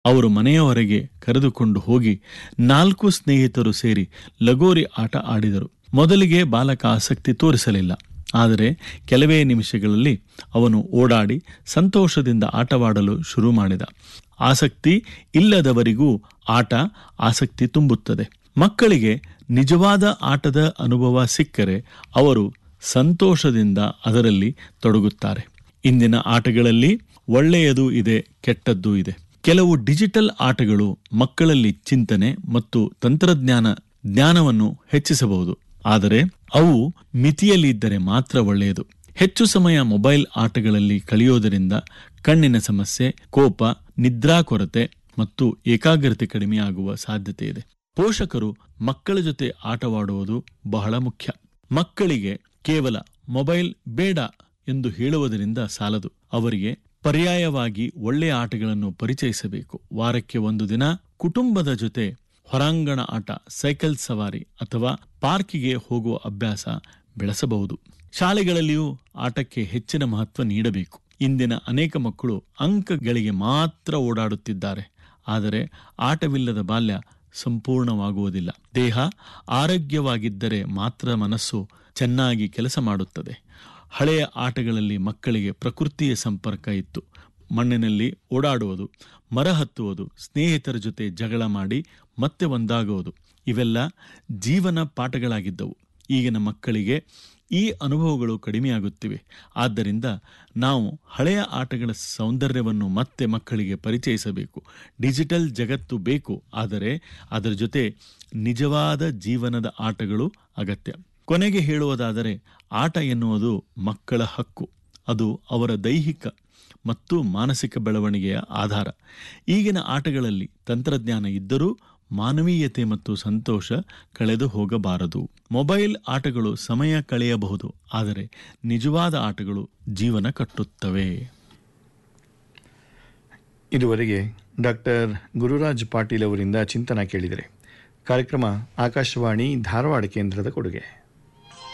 ಅವರು ಮನೆಯ ಹೊರಗೆ ಕರೆದುಕೊಂಡು ಹೋಗಿ ನಾಲ್ಕು ಸ್ನೇಹಿತರು ಸೇರಿ ಲಗೋರಿ ಆಟ ಆಡಿದರು ಮೊದಲಿಗೆ ಬಾಲಕ ಆಸಕ್ತಿ ತೋರಿಸಲಿಲ್ಲ ಆದರೆ ಕೆಲವೇ ನಿಮಿಷಗಳಲ್ಲಿ ಅವನು ಓಡಾಡಿ ಸಂತೋಷದಿಂದ ಆಟವಾಡಲು ಶುರು ಮಾಡಿದ ಆಸಕ್ತಿ ಇಲ್ಲದವರಿಗೂ ಆಟ ಆಸಕ್ತಿ ತುಂಬುತ್ತದೆ ಮಕ್ಕಳಿಗೆ ನಿಜವಾದ ಆಟದ ಅನುಭವ ಸಿಕ್ಕರೆ ಅವರು ಸಂತೋಷದಿಂದ ಅದರಲ್ಲಿ ತೊಡಗುತ್ತಾರೆ ಇಂದಿನ ಆಟಗಳಲ್ಲಿ ಒಳ್ಳೆಯದು ಇದೆ ಕೆಟ್ಟದ್ದೂ ಇದೆ ಕೆಲವು ಡಿಜಿಟಲ್ ಆಟಗಳು ಮಕ್ಕಳಲ್ಲಿ ಚಿಂತನೆ ಮತ್ತು ತಂತ್ರಜ್ಞಾನ ಜ್ಞಾನವನ್ನು ಹೆಚ್ಚಿಸಬಹುದು ಆದರೆ ಅವು ಮಿತಿಯಲ್ಲಿ ಇದ್ದರೆ ಮಾತ್ರ ಒಳ್ಳೆಯದು ಹೆಚ್ಚು ಸಮಯ ಮೊಬೈಲ್ ಆಟಗಳಲ್ಲಿ ಕಳೆಯೋದರಿಂದ ಕಣ್ಣಿನ ಸಮಸ್ಯೆ ಕೋಪ ನಿದ್ರಾ ಕೊರತೆ ಮತ್ತು ಏಕಾಗ್ರತೆ ಕಡಿಮೆಯಾಗುವ ಸಾಧ್ಯತೆ ಇದೆ ಪೋಷಕರು ಮಕ್ಕಳ ಜೊತೆ ಆಟವಾಡುವುದು ಬಹಳ ಮುಖ್ಯ ಮಕ್ಕಳಿಗೆ ಕೇವಲ ಮೊಬೈಲ್ ಬೇಡ ಎಂದು ಹೇಳುವುದರಿಂದ ಸಾಲದು ಅವರಿಗೆ ಪರ್ಯಾಯವಾಗಿ ಒಳ್ಳೆಯ ಆಟಗಳನ್ನು ಪರಿಚಯಿಸಬೇಕು ವಾರಕ್ಕೆ ಒಂದು ದಿನ ಕುಟುಂಬದ ಜೊತೆ ಹೊರಾಂಗಣ ಆಟ ಸೈಕಲ್ ಸವಾರಿ ಅಥವಾ ಪಾರ್ಕಿಗೆ ಹೋಗುವ ಅಭ್ಯಾಸ ಬೆಳೆಸಬಹುದು ಶಾಲೆಗಳಲ್ಲಿಯೂ ಆಟಕ್ಕೆ ಹೆಚ್ಚಿನ ಮಹತ್ವ ನೀಡಬೇಕು ಇಂದಿನ ಅನೇಕ ಮಕ್ಕಳು ಅಂಕಗಳಿಗೆ ಮಾತ್ರ ಓಡಾಡುತ್ತಿದ್ದಾರೆ ಆದರೆ ಆಟವಿಲ್ಲದ ಬಾಲ್ಯ ಸಂಪೂರ್ಣವಾಗುವುದಿಲ್ಲ ದೇಹ ಆರೋಗ್ಯವಾಗಿದ್ದರೆ ಮಾತ್ರ ಮನಸ್ಸು ಚೆನ್ನಾಗಿ ಕೆಲಸ ಮಾಡುತ್ತದೆ ಹಳೆಯ ಆಟಗಳಲ್ಲಿ ಮಕ್ಕಳಿಗೆ ಪ್ರಕೃತಿಯ ಸಂಪರ್ಕ ಇತ್ತು ಮಣ್ಣಿನಲ್ಲಿ ಓಡಾಡುವುದು ಮರ ಹತ್ತುವುದು ಸ್ನೇಹಿತರ ಜೊತೆ ಜಗಳ ಮಾಡಿ ಮತ್ತೆ ಒಂದಾಗುವುದು ಇವೆಲ್ಲ ಜೀವನ ಪಾಠಗಳಾಗಿದ್ದವು ಈಗಿನ ಮಕ್ಕಳಿಗೆ ಈ ಅನುಭವಗಳು ಕಡಿಮೆಯಾಗುತ್ತಿವೆ ಆದ್ದರಿಂದ ನಾವು ಹಳೆಯ ಆಟಗಳ ಸೌಂದರ್ಯವನ್ನು ಮತ್ತೆ ಮಕ್ಕಳಿಗೆ ಪರಿಚಯಿಸಬೇಕು ಡಿಜಿಟಲ್ ಜಗತ್ತು ಬೇಕು ಆದರೆ ಅದರ ಜೊತೆ ನಿಜವಾದ ಜೀವನದ ಆಟಗಳು ಅಗತ್ಯ ಕೊನೆಗೆ ಹೇಳುವುದಾದರೆ ಆಟ ಎನ್ನುವುದು ಮಕ್ಕಳ ಹಕ್ಕು ಅದು ಅವರ ದೈಹಿಕ ಮತ್ತು ಮಾನಸಿಕ ಬೆಳವಣಿಗೆಯ ಆಧಾರ ಈಗಿನ ಆಟಗಳಲ್ಲಿ ತಂತ್ರಜ್ಞಾನ ಇದ್ದರೂ ಮಾನವೀಯತೆ ಮತ್ತು ಸಂತೋಷ ಕಳೆದು ಹೋಗಬಾರದು ಮೊಬೈಲ್ ಆಟಗಳು ಸಮಯ ಕಳೆಯಬಹುದು ಆದರೆ ನಿಜವಾದ ಆಟಗಳು ಜೀವನ ಕಟ್ಟುತ್ತವೆ ಇದುವರೆಗೆ ಡಾಕ್ಟರ್ ಗುರುರಾಜ್ ಪಾಟೀಲ್ ಅವರಿಂದ ಚಿಂತನ ಕೇಳಿದರೆ ಕಾರ್ಯಕ್ರಮ ಆಕಾಶವಾಣಿ ಧಾರವಾಡ ಕೇಂದ್ರದ ಕೊಡುಗೆ